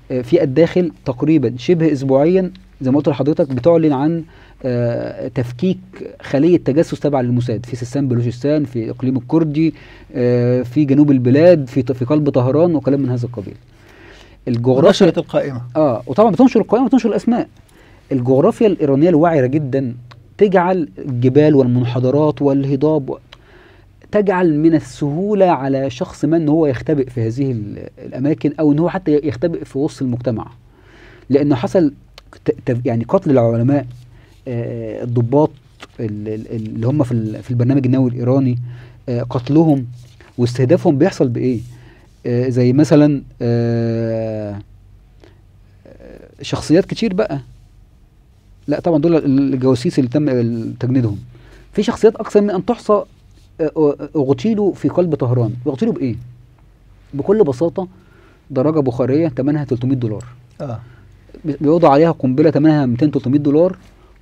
Speaker 2: آه، في الداخل تقريبا شبه اسبوعيا زي ما قلت لحضرتك بتعلن عن آه، تفكيك خليه تجسس تابعه للموساد في سيستان بلوچستان في اقليم الكردي آه، في جنوب البلاد في في قلب طهران وكلام من هذا القبيل الجغرافيا
Speaker 1: نشرت القائمة
Speaker 2: اه وطبعا بتنشر القائمه وتنشر الاسماء الجغرافيا الايرانيه الوعره جدا تجعل الجبال والمنحدرات والهضاب و- تجعل من السهوله على شخص ما ان هو يختبئ في هذه ال- الاماكن او ان هو حتى يختبئ في وسط المجتمع لانه حصل ت- ت- يعني قتل العلماء آه، الضباط ال- ال- اللي هم في ال- في البرنامج النووي الايراني آه، قتلهم واستهدافهم بيحصل بايه آه، زي مثلا آه، آه، شخصيات كتير بقى لا طبعا دول الجواسيس اللي تم تجنيدهم في شخصيات اكثر من ان تحصى آه، اغتيلوا في قلب طهران اغتيلوا بايه بكل بساطه دراجه بخاريه ثمنها 300 دولار
Speaker 1: اه
Speaker 2: بيوضع عليها قنبله ثمنها 200 300 دولار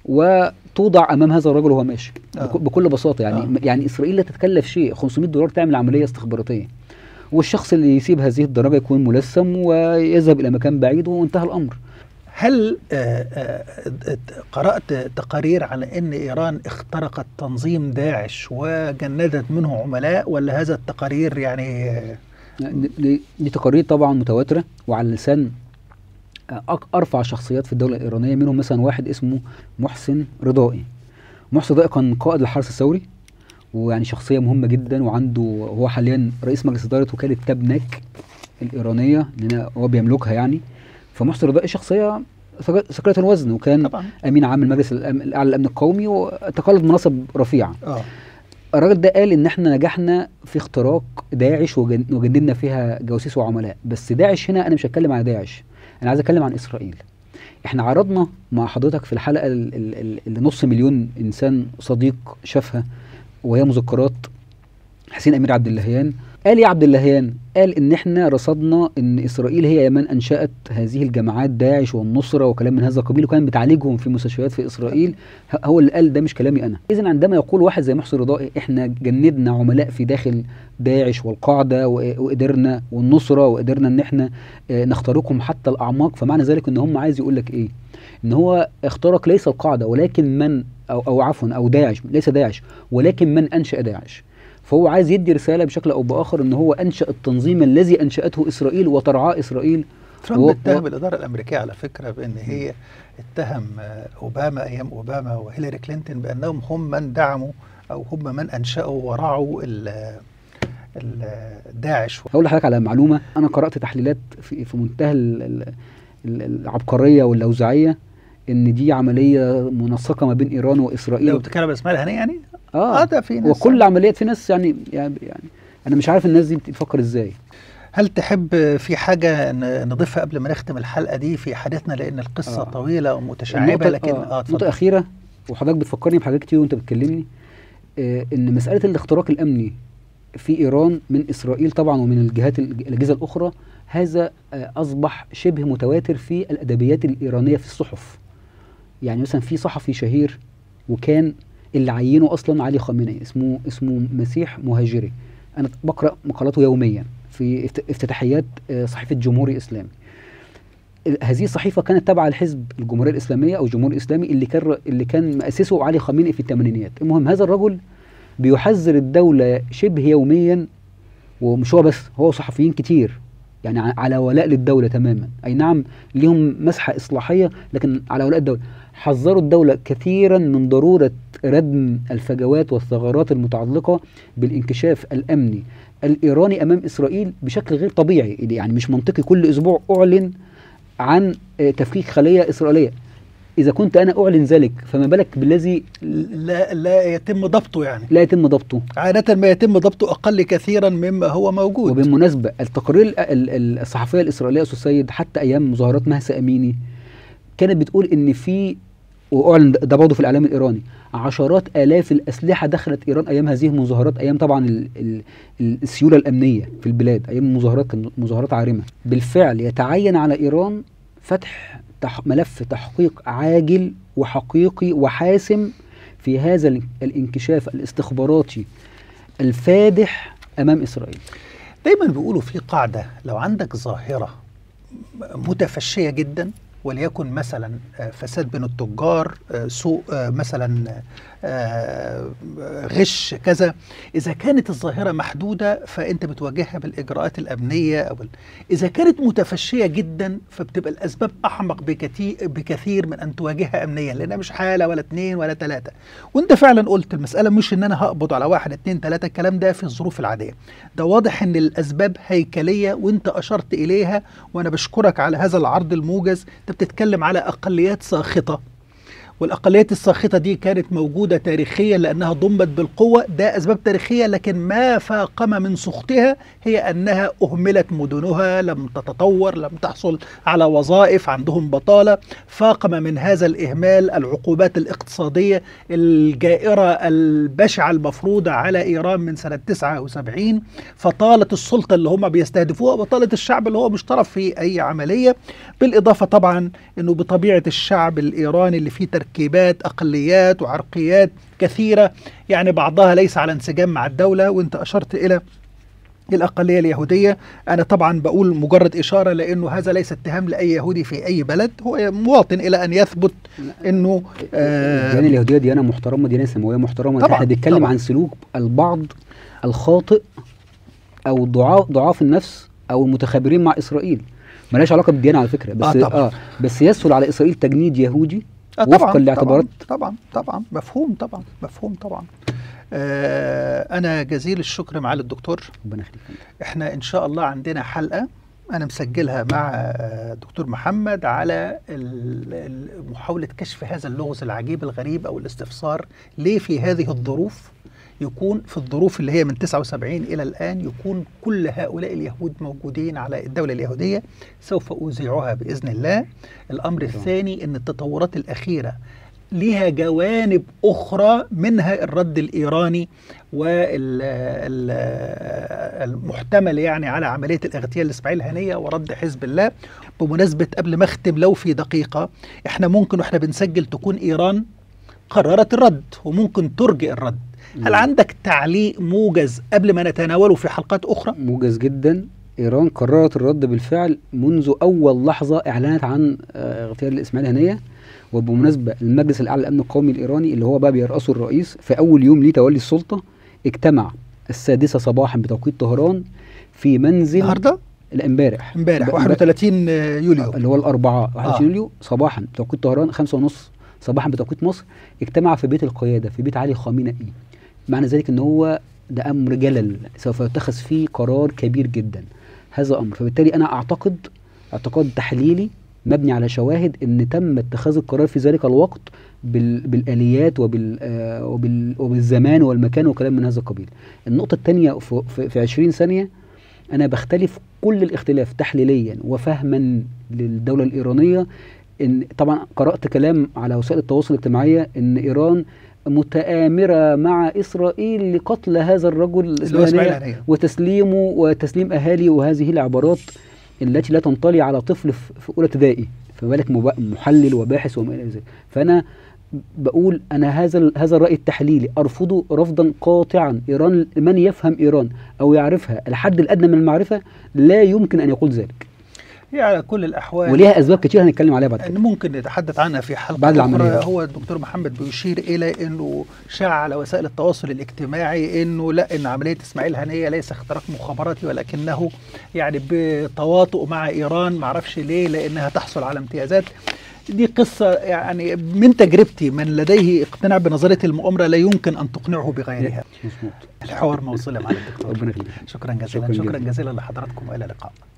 Speaker 2: وتوضع امام هذا الرجل وهو ماشي
Speaker 1: آه.
Speaker 2: بك- بكل بساطه يعني
Speaker 1: آه.
Speaker 2: يعني اسرائيل لا تتكلف شيء 500 دولار تعمل عمليه استخباراتيه والشخص اللي يسيب هذه الدرجه يكون ملثم ويذهب الى مكان بعيد وانتهى الامر
Speaker 1: هل آه، آه، آه، قرأت تقارير على أن إيران اخترقت تنظيم داعش وجندت منه عملاء ولا هذا التقارير يعني آه،
Speaker 2: دي, دي تقارير طبعا متواتره وعلى لسان أك- ارفع شخصيات في الدوله الايرانيه منهم مثلا واحد اسمه محسن رضائي محسن رضائي كان قائد الحرس الثوري ويعني شخصيه مهمه جدا وعنده هو حاليا رئيس مجلس اداره وكاله تابناك الايرانيه لان هو بيملكها يعني فمحسن رضائي شخصيه ثق- ثقيله الوزن وكان
Speaker 1: طبعا
Speaker 2: امين عام المجلس الأم- الاعلى للامن القومي وتقلد مناصب رفيعه
Speaker 1: اه
Speaker 2: الراجل ده قال ان احنا نجحنا في اختراق داعش وجن- وجندنا فيها جواسيس وعملاء بس داعش هنا انا مش هتكلم عن داعش انا عايز اتكلم عن اسرائيل احنا عرضنا مع حضرتك في الحلقه ال- ال- ال- اللي نص مليون انسان صديق شافها وهي مذكرات حسين امير عبد اللهيان قال يا عبد اللهيان قال ان احنا رصدنا ان اسرائيل هي من انشات هذه الجماعات داعش والنصره وكلام من هذا القبيل وكان بتعالجهم في مستشفيات في اسرائيل ه- هو اللي قال ده مش كلامي انا اذا عندما يقول واحد زي محسن رضائي احنا جندنا عملاء في داخل داعش والقاعده و- وقدرنا والنصره وقدرنا ان احنا آه، نخترقهم حتى الاعماق فمعنى ذلك ان هم عايز يقول لك ايه ان هو اخترق ليس القاعده ولكن من او او عفوا او داعش ليس داعش ولكن من انشا داعش فهو عايز يدي رساله بشكل او باخر ان هو انشا التنظيم الذي انشاته اسرائيل وترعاه اسرائيل
Speaker 1: ترامب
Speaker 2: و-
Speaker 1: اتهم
Speaker 2: و-
Speaker 1: الإدارة الأمريكية على فكرة بأن هي اتهم آه، أوباما أيام أوباما وهيلاري كلينتون بأنهم هم من دعموا أو هم من أنشأوا ورعوا ال- ال- داعش
Speaker 2: هقول لحضرتك على معلومه انا قرات تحليلات في, في منتهى ال- ال- ال- العبقريه واللوزعيه ان دي عمليه منسقه ما بين ايران واسرائيل
Speaker 1: لو بتتكلم باسماء الهنية يعني
Speaker 2: اه,
Speaker 1: ده في ناس
Speaker 2: وكل عمليات في ناس يعني يعني يعني انا مش عارف الناس دي بتفكر ازاي
Speaker 1: هل تحب في حاجة ن- نضيفها قبل ما نختم الحلقة دي في حديثنا لأن القصة
Speaker 2: آه.
Speaker 1: طويلة ومتشعبة
Speaker 2: النقطة-
Speaker 1: لكن
Speaker 2: آه
Speaker 1: اه
Speaker 2: نقطة
Speaker 1: اتفضل
Speaker 2: أخيرة وحضرتك بتفكرني بحاجات كتير وأنت بتكلمني آه إن مسألة الاختراق الأمني في إيران من إسرائيل طبعا ومن الجهات الج- الأجهزة الأخرى هذا آه أصبح شبه متواتر في الأدبيات الإيرانية في الصحف يعني مثلا في صحفي شهير وكان اللي عينه أصلا علي خامنئي اسمه اسمه مسيح مهاجري أنا بقرأ مقالاته يوميا في افت- افتتاحيات آه، صحيفة جمهوري إسلامي ال- هذه الصحيفه كانت تابعه لحزب الجمهوريه الاسلاميه او الجمهور الاسلامي اللي كان اللي كان مؤسسه علي خامنئي في الثمانينيات المهم هذا الرجل بيحذر الدوله شبه يوميا ومش هو بس هو صحفيين كتير يعني ع- على ولاء للدوله تماما اي نعم ليهم مسحه اصلاحيه لكن على ولاء الدوله حذروا الدوله كثيرا من ضروره ردم الفجوات والثغرات المتعلقه بالانكشاف الامني الايراني امام اسرائيل بشكل غير طبيعي يعني مش منطقي كل اسبوع اعلن عن آه، تفكيك خليه اسرائيليه اذا كنت انا اعلن ذلك فما بالك بالذي
Speaker 1: لا لا يتم ضبطه يعني
Speaker 2: لا يتم ضبطه
Speaker 1: عادة ما يتم ضبطه أقل كثيرا مما هو موجود
Speaker 2: وبالمناسبه التقارير ال- ال- الصحفيه الاسرائيليه استاذ سيد حتى ايام مظاهرات مهسا اميني كانت بتقول ان في واعلن ده- ده برضه في الاعلام الايراني عشرات الاف الاسلحه دخلت ايران ايام هذه المظاهرات ايام طبعا ال ال ال- السيوله الامنيه في البلاد ايام المظاهرات كانت مظاهرات عارمه بالفعل يتعين على ايران فتح تح ملف تحقيق عاجل وحقيقي وحاسم في هذا ال- الانكشاف الاستخباراتي الفادح امام اسرائيل
Speaker 1: دايما بيقولوا في قاعدة لو عندك ظاهرة متفشيه جدا وليكن مثلا آه، فساد بين التجار آه، سوء آه، مثلا آه، غش كذا اذا كانت الظاهره محدوده فانت بتواجهها بالاجراءات الامنيه او ال- اذا كانت متفشيه جدا فبتبقى الاسباب احمق بكثير بكثير من ان تواجهها امنيا لانها مش حاله ولا اتنين ولا تلاته وانت فعلا قلت المساله مش ان انا هقبض على واحد اتنين تلاته الكلام ده في الظروف العاديه ده واضح ان الاسباب هيكليه وانت اشرت اليها وانا بشكرك على هذا العرض الموجز انت بتتكلم على اقليات ساخطه والاقليات الساخطه دي كانت موجوده تاريخيا لانها ضمت بالقوه ده اسباب تاريخيه لكن ما فاقم من سخطها هي انها اهملت مدنها لم تتطور لم تحصل على وظائف عندهم بطاله فاقم من هذا الاهمال العقوبات الاقتصاديه الجائره البشعه المفروضه على ايران من سنه 79 فطالت السلطه اللي هم بيستهدفوها وطالت الشعب اللي هو مش طرف في اي عمليه بالاضافه طبعا انه بطبيعه الشعب الايراني اللي فيه تركيبات اقليات وعرقيات كثيره يعني بعضها ليس على انسجام مع الدوله وانت اشرت الى الأقلية اليهودية أنا طبعا بقول مجرد إشارة لأنه هذا ليس اتهام لأي يهودي في أي بلد هو مواطن إلى أن يثبت أنه آه
Speaker 2: الديانه اليهوديه ديانه محترمه ديانه سماويه محترمه
Speaker 1: طبعاً،
Speaker 2: احنا بنتكلم
Speaker 1: طبعاً.
Speaker 2: عن سلوك البعض الخاطئ او ضعاف ضعاف النفس او المتخابرين مع اسرائيل ملهاش علاقه بالديانه على فكره بس
Speaker 1: آه، طبعاً.
Speaker 2: اه بس يسهل على اسرائيل تجنيد يهودي
Speaker 1: آه
Speaker 2: وفقا لاعتبارات
Speaker 1: طبعا طبعا مفهوم طبعا مفهوم طبعا آه أنا جزيل الشكر معالي الدكتور
Speaker 2: ربنا يخليك
Speaker 1: احنا ان شاء الله عندنا حلقه انا مسجلها مع آه، دكتور محمد على ال- ال- محاوله كشف هذا اللغز العجيب الغريب او الاستفسار ليه في هذه الظروف يكون في الظروف اللي هي من 79 الى الان يكون كل هؤلاء اليهود موجودين على الدوله اليهوديه سوف اذيعها باذن الله الامر
Speaker 2: طبعا.
Speaker 1: الثاني ان التطورات الاخيره ليها جوانب اخرى منها الرد الايراني والمحتمل يعني على عمليه الاغتيال لاسماعيل هنيه ورد حزب الله بمناسبه قبل ما اختم لو في دقيقه احنا ممكن واحنا بنسجل تكون ايران قررت الرد وممكن ترجئ الرد هل
Speaker 2: نعم.
Speaker 1: عندك تعليق موجز قبل ما نتناوله في حلقات اخرى
Speaker 2: موجز جدا ايران قررت الرد بالفعل منذ اول لحظه اعلنت عن آه، اغتيال الاسماعيليه هنيه وبمناسبه المجلس الاعلى للامن القومي الايراني اللي هو بقى بيرأسه الرئيس في اول يوم ليه تولي السلطه اجتمع السادسه صباحا بتوقيت طهران في منزل
Speaker 1: النهارده
Speaker 2: لا امبارح
Speaker 1: امبارح
Speaker 2: ب-
Speaker 1: 31 يوليو
Speaker 2: اللي هو الاربعاء 21
Speaker 1: آه.
Speaker 2: يوليو صباحا بتوقيت طهران خمسة ونص صباحا بتوقيت مصر اجتمع في بيت القياده في بيت علي خامنئي معنى ذلك ان هو ده امر جلل سوف يتخذ فيه قرار كبير جدا هذا امر فبالتالي انا اعتقد اعتقاد تحليلي مبني على شواهد ان تم اتخاذ القرار في ذلك الوقت بال بالاليات وبال آه وبال وبالزمان والمكان وكلام من هذا القبيل النقطه الثانيه في, في, في 20 ثانيه انا بختلف كل الاختلاف تحليليا وفهما للدوله الايرانيه ان طبعا قرات كلام على وسائل التواصل الاجتماعيه ان ايران متآمرة مع إسرائيل لقتل هذا الرجل
Speaker 1: اللي هو اسماعيل
Speaker 2: هنية
Speaker 1: هنيه
Speaker 2: وتسليمه وتسليم أهالي وهذه العبارات التي لا تنطلي على طفل في في أولى ابتدائي فما بالك مب- محلل وباحث وما إلى ذلك فأنا بقول أنا هذا ال- هذا الرأي التحليلي أرفضه رفضا قاطعا إيران من يفهم إيران أو يعرفها الحد الأدنى من المعرفة لا يمكن أن يقول ذلك
Speaker 1: هي على كل الاحوال
Speaker 2: وليها أسباب كتير هنتكلم عليها بعد
Speaker 1: ان
Speaker 2: كده
Speaker 1: ممكن نتحدث عنها في حلقه
Speaker 2: بعد
Speaker 1: اخرى
Speaker 2: العملية.
Speaker 1: هو الدكتور محمد بيشير الى انه شاع على وسائل التواصل الاجتماعي انه لا ان عمليه اسماعيل هنيه ليس اختراق مخابراتي ولكنه يعني بتواطؤ مع ايران معرفش ليه لانها تحصل على امتيازات دي قصة يعني من تجربتي من لديه اقتناع بنظرية المؤامرة لا يمكن أن تقنعه بغيرها
Speaker 2: مظبوط
Speaker 1: الحوار موصول مع الدكتور
Speaker 2: ربنا يخليك
Speaker 1: شكرا جزيلا
Speaker 2: شكراً
Speaker 1: شكرا
Speaker 2: جزيلاً.
Speaker 1: جزيلا لحضراتكم وإلى اللقاء